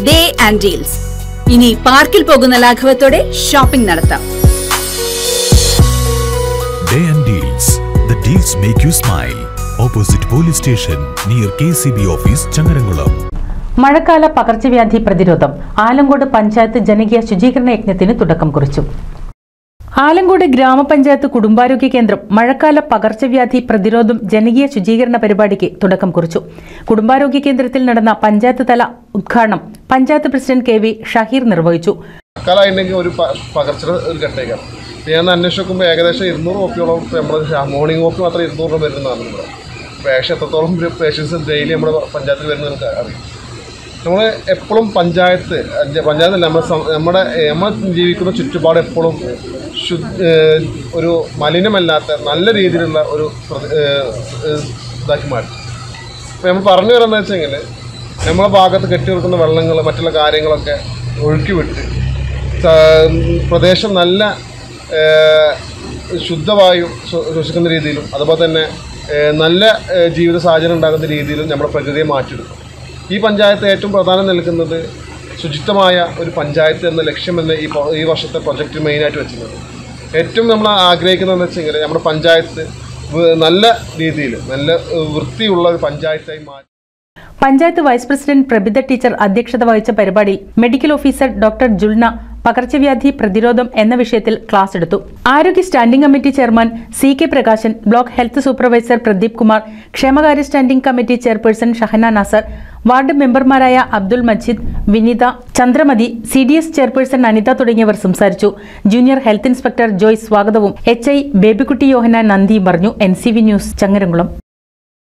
Day and deals ഇനി പാർക്കിൽ പോകുന്ന ലാഘവത്തോടെ ഷോപ്പിംഗ് നടത്താം Day and Deals. The deals make you smile. Opposite police station near KCB office, Changarangulam. മഴക്കാല പകർച്ചവ്യാധി പ്രതിരോധം ആലങ്കോട് പഞ്ചായത്ത് ജനകീയ ശുചീകരണ യജ്ഞത്തിന് തുടക്കം കുറിച്ചു ആലങ്കോട് ഗ്രാമപഞ്ചായത്ത് കുടുംബാരോഗ്യ കേന്ദ്രം മഴക്കാല പകർച്ചവ്യാധി പ്രതിരോധം ജനകീയ ശുചീകരണ പരിപാടിക്ക് തുടക്കം കുറിച്ചു കുടുംബാരോഗ്യ കേന്ദ്രത്തിൽ നടന്ന പഞ്ചായത്ത് തല ഉദ്ഘാടനം panchayat president K V Shaheer നിർവഹിച്ചു മഴക്കാലമായിട്ടുണ്ടെങ്കിൽ ഒരു പ- പകർച്ചയുടെ ഒരു ഘട്ടേക്കാണ് ഞാൻ ഒന്ന് അന്വേഷിച്ച് നോക്കുമ്പോൾ ഏകദേശം ഇരുന്നൂറ് കോപ്പിയോളം നമ്മൾ മോർണിംഗ് കോപ്പി മാത്രം ഇരുന്നൂറ് രൂപ വരുന്നതാണ് ഇവിടെ അപ്പോൾ ഏകദേശം എത്രത്തോളം പേഷ്യൻസ് ഡെയിലി നമ്മുടെ പഞ്ചായത്തിൽ വരുന്നത് നമുക്ക് അറിയാം നമ്മൾ എപ്പോഴും പഞ്ചായത്ത് അഞ്ച- പഞ്ചായത്തല്ല നമ്മുടെ സം- നമ്മുടെ നമ്മൾ ജീവിക്കുന്ന ചുറ്റുപാട് എപ്പോഴും ശു ഏഹ് ഒരു മലിനമല്ലാത്ത നല്ല രീതിയിലുള്ള ഒരു പ്രതി- ഏഹ് ഏഹ് ഇതാക്കി മാറ്റും അപ്പോൾ നമ്മൾ പറഞ്ഞു വരുന്നത് വെച്ചെങ്കിൽ നമ്മളെ ഭാഗത്ത് കെട്ടി നിർത്തുന്ന വെള്ളങ്ങൾ മറ്റുള്ള കാര്യങ്ങളൊക്കെ ഒഴുക്കി വിട്ട് സ- പ്രദേശം നല്ല ഏഹ്, ശുദ്ധവായു ശ്വ- ശ്വസിക്കുന്ന രീതിയിലും അതുപോലെ തന്നെ ഏഹ്, നല്ല ഏഹ്, ജീവിത സാഹചര്യം ഉണ്ടാകുന്ന രീതിയിലും നമ്മുടെ പ്രകൃതിയെ മാറ്റിയെടുക്കും ഈ പഞ്ചായത്ത് ഏറ്റവും പ്രധാനം നൽകുന്നത് ശുചിത്വമായ ഒരു പഞ്ചായത്ത് എന്ന ലക്ഷ്യമെന്ന് ഈ പ- ഈ വർഷത്തെ പ്രൊജക്റ്റ് മെയിനായിട്ട് വെച്ചിട്ടുണ്ട് ഏറ്റവും നമ്മൾ ആഗ്രഹിക്കുന്നതെന്ന് വെച്ചെങ്കിൽ നമ്മുടെ പഞ്ചായത്ത് വ- നല്ല രീതിയിൽ നല്ല ഏഹ്, വൃത്തിയുള്ള ഒരു പഞ്ചായത്തായി മാറ്റി panchayat vice president Prabitha teacher അധ്യക്ഷത വഹിച്ച പരിപാടിയിൽ മെഡിക്കൽ ഓഫീസർ ഡോക്ടർ ജുൽന പകർച്ചവ്യാധി പ്രതിരോധം എന്ന വിഷയത്തിൽ ക്ലാസ് എടുത്തു ആരോഗ്യ standing committee chairman C K Prakashan block health supervisor Pradeep Kumar ക്ഷേമകാര്യ standing committee chairperson Shahana Nasar ward മെമ്പർമാരായ Abdul Majeed Vineetha Chandramathi C D S chairperson Anitha തുടങ്ങിയവർ സംസാരിച്ചു ജൂനിയർ ഹെൽത്ത് ഇൻസ്പെക്ടർ ജോയ് സ്വാഗതവും എച്ച് ഐ ബേബിക്കുട്ടി യോഹന നന്ദിയും പറഞ്ഞു N C V news Changaramkulam